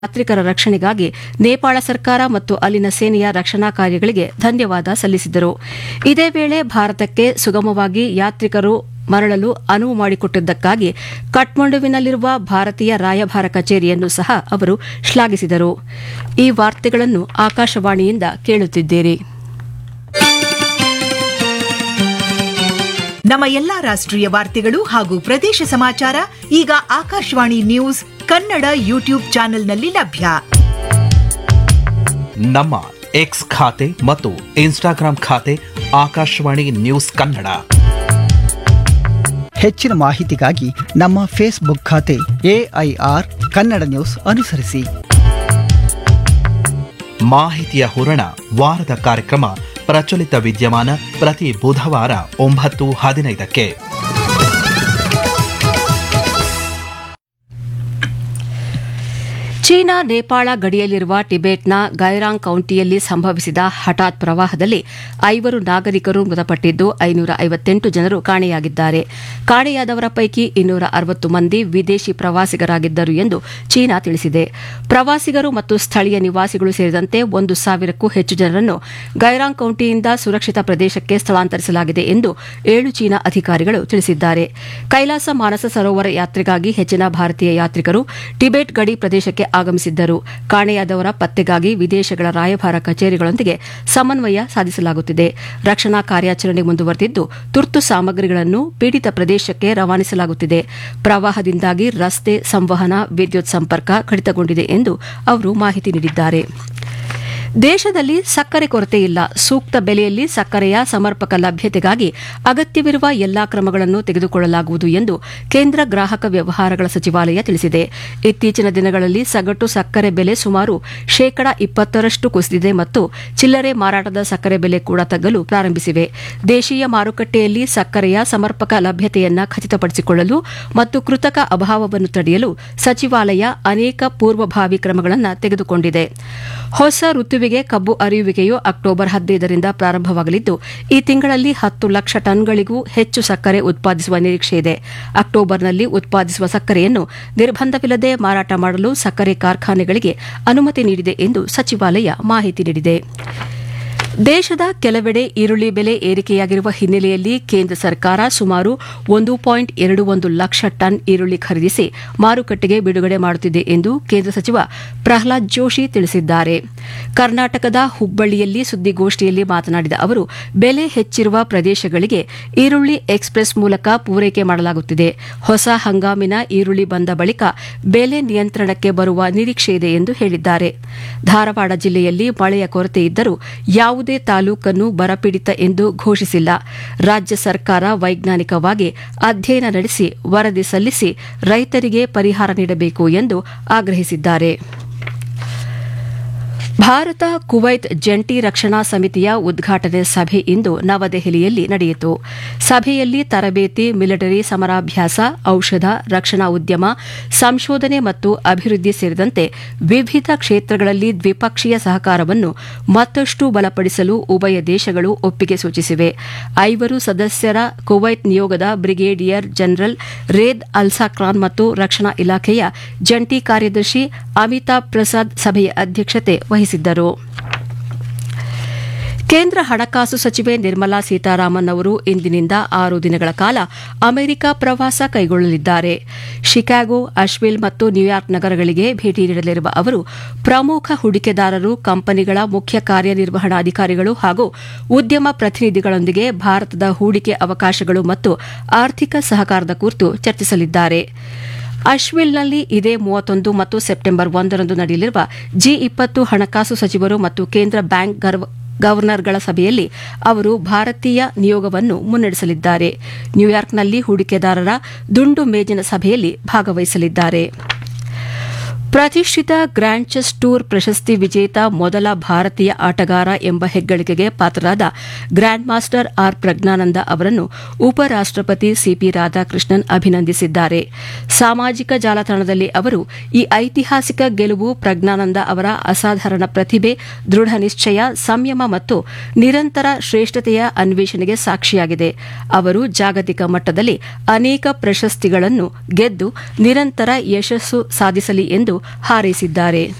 ಯಾತ್ರಿಕರ ರಕ್ಷಣೆಗಾಗಿ ನೇಪಾಳ ಸರ್ಕಾರ ಮತ್ತು ಅಲ್ಲಿನ ಸೇನೆಯ ರಕ್ಷಣಾ ಕಾರ್ಯಗಳಿಗೆ ಧನ್ಯವಾದ ಸಲ್ಲಿಸಿದರು ಇದೇ ವೇಳೆ ಭಾರತಕ್ಕೆ ಸುಗಮವಾಗಿ ಯಾತ್ರಿಕರು ಮರಳಲು ಅನುವು ಮಾಡಿಕೊಟ್ಟಿದ್ದಕ್ಕಾಗಿ ಕಠ್ಮಂಡುವಿನಲ್ಲಿರುವ ಭಾರತೀಯ ರಾಯಭಾರ ಕಚೇರಿಯನ್ನು ಸಹ ಅವರು ಶ್ಲಾಘಿಸಿದರು ಈ ವಾರ್ತೆಗಳನ್ನು ಆಕಾಶವಾಣಿಯಿಂದ ಕೇಳುತ್ತಿದ್ದೀರಿ ನಮ್ಮ ಎಲ್ಲಾ ರಾಷ್ಟ್ರೀಯ ವಾರ್ತೆಗಳು ಹಾಗೂ ಪ್ರದೇಶ ಸಮಾಚಾರ ಈಗ ಆಕಾಶವಾಣಿ ನ್ಯೂಸ್ ಕನ್ನಡ ಯೂಟ್ಯೂಬ್ ಚಾನೆಲ್ನಲ್ಲಿ ಲಭ್ಯ ನಮ್ಮ ಎಕ್ಸ್ ಖಾತೆ ಮತ್ತು ಇನ್ಸ್ಟಾಗ್ರಾಂ ಖಾತೆ ಆಕಾಶವಾಣಿ ನ್ಯೂಸ್ ಕನ್ನಡ ಹೆಚ್ಚಿನ ಮಾಹಿತಿಗಾಗಿ ನಮ್ಮ ಫೇಸ್ಬುಕ್ ಖಾತೆ ಎಐಆರ್ ಕನ್ನಡ ನ್ಯೂಸ್ ಅನುಸರಿಸಿ ಮಾಹಿತಿಯ ಹೂರಣ ವಾರದ ಕಾರ್ಯಕ್ರಮ ಪ್ರಚಲಿತ ವಿದ್ಯಮಾನ ಪ್ರತಿ ಬುಧವಾರ ಒಂಬತ್ತು ಹದಿನೈದಕ್ಕೆ ಚೀನಾ ನೇಪಾಳ ಗಡಿಯಲ್ಲಿರುವ ಟಿಬೆಟ್ನ ಗೈರಾಂಗ್ ಕೌಂಟಿಯಲ್ಲಿ ಸಂಭವಿಸಿದ ಹಠಾತ್ ಪ್ರವಾಹದಲ್ಲಿ ಐವರು ನಾಗರಿಕರು ಮೃತಪಟ್ಟಿದ್ದು ಐನೂರ ಐವತ್ತೆಂಟು ಜನರು ಕಾಣೆಯಾಗಿದ್ದಾರೆ ಕಾಣೆಯಾದವರ ಪೈಕಿ ಇನ್ನೂರ ಅರವತ್ತು ಮಂದಿ ವಿದೇಶಿ ಪ್ರವಾಸಿಗರಾಗಿದ್ದರು ಎಂದು ಚೀನಾ ತಿಳಿಸಿದೆ ಪ್ರವಾಸಿಗರು ಮತ್ತು ಸ್ಥಳೀಯ ನಿವಾಸಿಗಳು ಸೇರಿದಂತೆ ಒಂದು ಸಾವಿರಕ್ಕೂ ಹೆಚ್ಚು ಜನರನ್ನು ಗೈರಾಂಗ್ ಕೌಂಟಿಯಿಂದ ಸುರಕ್ಷಿತ ಪ್ರದೇಶಕ್ಕೆ ಸ್ಥಳಾಂತರಿಸಲಾಗಿದೆ ಎಂದು ಏಳು ಚೀನಾ ಅಧಿಕಾರಿಗಳು ತಿಳಿಸಿದ್ದಾರೆ ಕೈಲಾಸ ಮಾನಸ ಸರೋವರ ಯಾತ್ರೆಗಾಗಿ ಹೆಚ್ಚಿನ ಭಾರತೀಯ ಯಾತ್ರಿಕರು ಟಿಬೆಟ್ ಗಡಿ ಪ್ರದೇಶಕ್ಕೆ ಆಗಮಿಸಿದ್ದರು ಕಾಣೆಯಾದವರ ಪತ್ತೆಗಾಗಿ ವಿದೇಶಗಳ ರಾಯಭಾರ ಕಚೇರಿಗಳೊಂದಿಗೆ ಸಮನ್ವಯ ಸಾಧಿಸಲಾಗುತ್ತಿದೆ ರಕ್ಷಣಾ ಕಾರ್ಯಾಚರಣೆ ಮುಂದುವರೆದಿದ್ದು ತುರ್ತು ಸಾಮಗ್ರಿಗಳನ್ನು ಪೀಡಿತ ಪ್ರದೇಶಕ್ಕೆ ರವಾನಿಸಲಾಗುತ್ತಿದೆ ಪ್ರವಾಹದಿಂದಾಗಿ ರಸ್ತೆ ಸಂವಹನ ವಿದ್ಯುತ್ ಸಂಪರ್ಕ ಕಡಿತಗೊಂಡಿದೆ ಎಂದು ಅವರು ಮಾಹಿತಿ ನೀಡಿದ್ದಾರೆ ದೇಶದಲ್ಲಿ ಸಕ್ಕರೆ ಕೊರತೆ ಇಲ್ಲ ಸೂಕ್ತ ಬೆಲೆಯಲ್ಲಿ ಸಕ್ಕರೆಯ ಸಮರ್ಪಕ ಲಭ್ಯತೆಗಾಗಿ ಅಗತ್ಯವಿರುವ ಎಲ್ಲಾ ಕ್ರಮಗಳನ್ನು ತೆಗೆದುಕೊಳ್ಳಲಾಗುವುದು ಎಂದು ಕೇಂದ್ರ ಗ್ರಾಹಕ ವ್ಯವಹಾರಗಳ ಸಚಿವಾಲಯ ತಿಳಿಸಿದೆ ಇತ್ತೀಚಿನ ದಿನಗಳಲ್ಲಿ ಸಗಟು ಸಕ್ಕರೆ ಬೆಲೆ ಸುಮಾರು ಶೇಕಡಾ ಇಪ್ಪತ್ತರಷ್ಟು ಕುಸಿದಿದೆ ಮತ್ತು ಚಿಲ್ಲರೆ ಮಾರಾಟದ ಸಕ್ಕರೆ ಬೆಲೆ ಕೂಡ ತಗ್ಗಲು ಪ್ರಾರಂಭಿಸಿವೆ ದೇಶೀಯ ಮಾರುಕಟ್ಟೆಯಲ್ಲಿ ಸಕ್ಕರೆಯ ಸಮರ್ಪಕ ಲಭ್ಯತೆಯನ್ನ ಖಚಿತಪಡಿಸಿಕೊಳ್ಳಲು ಮತ್ತು ಕೃತಕ ಅಭಾವವನ್ನು ತಡೆಯಲು ಸಚಿವಾಲಯ ಅನೇಕ ಪೂರ್ವಭಾವಿ ಕ್ರಮಗಳನ್ನು ತೆಗೆದುಕೊಂಡಿದೆ ಹೊಸ ಋತುವಿಗೆ ಕಬ್ಬು ಅರಿಯುವಿಕೆಯು ಅಕ್ಟೋಬರ್ ಹದಿನೈದರಿಂದ ಪ್ರಾರಂಭವಾಗಲಿದ್ದು ಈ ತಿಂಗಳಲ್ಲಿ ಹತ್ತು ಲಕ್ಷ ಟನ್ಗಳಿಗೂ ಹೆಚ್ಚು ಸಕ್ಕರೆ ಉತ್ಪಾದಿಸುವ ನಿರೀಕ್ಷೆಯಿದೆ ಅಕ್ಟೋಬರ್ನಲ್ಲಿ ಉತ್ಪಾದಿಸುವ ಸಕ್ಕರೆಯನ್ನು ನಿರ್ಬಂಧವಿಲ್ಲದೆ ಮಾರಾಟ ಮಾಡಲು ಸಕ್ಕರೆ ಕಾರ್ಖಾನೆಗಳಿಗೆ ಅನುಮತಿ ನೀಡಿದೆ ಎಂದು ಸಚಿವಾಲಯ ಮಾಹಿತಿ ನೀಡಿದೆ ದೇಶದ ಕೆಲವೆಡೆ ಈರುಳ್ಳಿ ಬೆಲೆ ಏರಿಕೆಯಾಗಿರುವ ಹಿನ್ನೆಲೆಯಲ್ಲಿ ಕೇಂದ್ರ ಸರ್ಕಾರ ಸುಮಾರು ಒಂದು ಪಾಯಿಂಟ್ ಎರಡು ಒಂದು ಲಕ್ಷ ಟನ್ ಈರುಳ್ಳಿ ಖರೀದಿಸಿ ಮಾರುಕಟ್ಟೆಗೆ ಬಿಡುಗಡೆ ಮಾಡುತ್ತಿದೆ ಎಂದು ಕೇಂದ್ರ ಸಚಿವ ಪ್ರಹ್ಲಾದ್ ಜೋಶಿ ತಿಳಿಸಿದ್ದಾರೆ ಕರ್ನಾಟಕದ ಹುಬ್ಬಳ್ಳಿಯಲ್ಲಿ ಸುದ್ದಿಗೋಷ್ಠಿಯಲ್ಲಿ ಮಾತನಾಡಿದ ಅವರು ಬೆಲೆ ಹೆಚ್ಚಿರುವ ಪ್ರದೇಶಗಳಿಗೆ ಈರುಳ್ಳಿ ಎಕ್ಸ್ಪ್ರೆಸ್ ಮೂಲಕ ಪೂರೈಕೆ ಮಾಡಲಾಗುತ್ತಿದೆ ಹೊಸ ಹಂಗಾಮಿನ ಈರುಳ್ಳಿ ಬಂದ ಬಳಿಕ ಬೆಲೆ ನಿಯಂತ್ರಣಕ್ಕೆ ಬರುವ ನಿರೀಕ್ಷೆಯಿದೆ ಎಂದು ಹೇಳಿದ್ದಾರೆ ಧಾರವಾಡ ಜಿಲ್ಲೆಯಲ್ಲಿ ಮಳೆಯ ಕೊರತೆ ಇದ್ದರೂ ಯಾವುದೇ ತಾಲೂಕನ್ನು ಬರಪೀಡಿತ ಎಂದು ಘೋಷಿಸಿಲ್ಲ ರಾಜ್ಯ ಸರ್ಕಾರ ವೈಜ್ಞಾನಿಕವಾಗಿ ಅಧ್ಯಯನ ನಡೆಸಿ ವರದಿ ಸಲ್ಲಿಸಿ ರೈತರಿಗೆ ಪರಿಹಾರ ನೀಡಬೇಕು ಎಂದು ಆಗ್ರಹಿಸಿದ್ದಾರೆ ಭಾರತ ಕುವೈತ್ ಜಂಟಿ ರಕ್ಷಣಾ ಸಮಿತಿಯ ಉದ್ಘಾಟನೆ ಸಭೆ ಇಂದು ನವದೆಹಲಿಯಲ್ಲಿ ನಡೆಯಿತು ಸಭೆಯಲ್ಲಿ ತರಬೇತಿ ಮಿಲಿಟರಿ ಸಮರಾಭ್ಯಾಸ ಔಷಧ ರಕ್ಷಣಾ ಉದ್ಯಮ ಸಂಶೋಧನೆ ಮತ್ತು ಅಭಿವೃದ್ಧಿ ಸೇರಿದಂತೆ ವಿವಿಧ ಕ್ಷೇತ್ರಗಳಲ್ಲಿ ದ್ವಿಪಕ್ಷೀಯ ಸಹಕಾರವನ್ನು ಮತ್ತಷ್ಟು ಬಲಪಡಿಸಲು ಉಭಯ ದೇಶಗಳು ಒಪ್ಪಿಗೆ ಸೂಚಿಸಿವೆ ಐವರು ಸದಸ್ಯರ ಕುವೈತ್ ನಿಯೋಗದ ಬ್ರಿಗೇಡಿಯರ್ ಜನರಲ್ ರೇದ್ ಅಲ್ಸಾಕ್ರಾನ್ ಮತ್ತು ರಕ್ಷಣಾ ಇಲಾಖೆಯ ಜಂಟಿ ಕಾರ್ಯದರ್ಶಿ ಅಮಿತಾಬ್ ಪ್ರಸಾದ್ ಸಭೆಯ ಅಧ್ಯಕ್ಷತೆ ವಹಿಸಿದ್ದರು ಕೇಂದ್ರ ಹಣಕಾಸು ಸಚಿವೆ ನಿರ್ಮಲಾ ಸೀತಾರಾಮನ್ ಅವರು ಇಂದಿನಿಂದ ಆರು ದಿನಗಳ ಕಾಲ ಅಮೆರಿಕ ಪ್ರವಾಸ ಕೈಗೊಳ್ಳಲಿದ್ದಾರೆ ಶಿಕಾಗೋ ಅಶ್ವಿಲ್ ಮತ್ತು ನ್ಯೂಯಾರ್ಕ್ ನಗರಗಳಿಗೆ ಭೇಟಿ ನೀಡಲಿರುವ ಅವರು ಪ್ರಮುಖ ಹೂಡಿಕೆದಾರರು ಕಂಪನಿಗಳ ಮುಖ್ಯ ಕಾರ್ಯನಿರ್ವಹಣಾಧಿಕಾರಿಗಳು ಹಾಗೂ ಉದ್ಯಮ ಪ್ರತಿನಿಧಿಗಳೊಂದಿಗೆ ಭಾರತದ ಹೂಡಿಕೆ ಅವಕಾಶಗಳು ಮತ್ತು ಆರ್ಥಿಕ ಸಹಕಾರದ ಕುರಿತು ಚರ್ಚಿಸಲಿದ್ದಾರೆ ಅಶ್ವಿಲ್ನಲ್ಲಿ ಇದೇ ಮೂವತ್ತೊಂದು ಮತ್ತು ಸೆಪ್ಟೆಂಬರ್ ಒಂದರಂದು ನಡೆಯಲಿರುವ ಜಿ ಇಪ್ಪತ್ತು ಹಣಕಾಸು ಸಚಿವರು ಮತ್ತು ಕೇಂದ್ರ ಬ್ಯಾಂಕ್ ಗವರ್ನರ್ಗಳ ಸಭೆಯಲ್ಲಿ ಅವರು ಭಾರತೀಯ ನಿಯೋಗವನ್ನು ಮುನ್ನಡೆಸಲಿದ್ದಾರೆ ನ್ಯೂಯಾರ್ಕ್ನಲ್ಲಿ ಹೂಡಿಕೆದಾರರ ದುಂಡು ಮೇಜಿನ ಸಭೆಯಲ್ಲಿ ಭಾಗವಹಿಸಲಿದ್ದಾರೆ ಪ್ರತಿಷ್ಠಿತ ಗ್ರ್ಯಾಂಡ್ ಚೆಸ್ ಟೂರ್ ಪ್ರಶಸ್ತಿ ವಿಜೇತ ಮೊದಲ ಭಾರತೀಯ ಆಟಗಾರ ಎಂಬ ಹೆಗ್ಗಳಿಕೆಗೆ ಪಾತ್ರರಾದ ಗ್ರ್ಯಾಂಡ್ ಮಾಸ್ಟರ್ ಆರ್ ಪ್ರಜ್ಞಾನಂದ ಅವರನ್ನು ಉಪರಾಷ್ಟಪತಿ ಸಿಪಿ ರಾಧಾಕೃಷ್ಣನ್ ಅಭಿನಂದಿಸಿದ್ದಾರೆ ಸಾಮಾಜಿಕ ಜಾಲತಾಣದಲ್ಲಿ ಅವರು ಈ ಐತಿಹಾಸಿಕ ಗೆಲುವು ಪ್ರಜ್ಞಾನಂದ ಅವರ ಅಸಾಧಾರಣ ಪ್ರತಿಭೆ ದೃಢ ನಿಶ್ಚಯ ಸಂಯಮ ಮತ್ತು ನಿರಂತರ ಶ್ರೇಷ್ಠತೆಯ ಅನ್ವೇಷಣೆಗೆ ಸಾಕ್ಷಿಯಾಗಿದೆ ಅವರು ಜಾಗತಿಕ ಮಟ್ಟದಲ್ಲಿ ಅನೇಕ ಪ್ರಶಸ್ತಿಗಳನ್ನು ಗೆದ್ದು ನಿರಂತರ ಯಶಸ್ಸು ಸಾಧಿಸಲಿ ಎಂದು ಹಾರೈಸಿದ್ದಾರೆ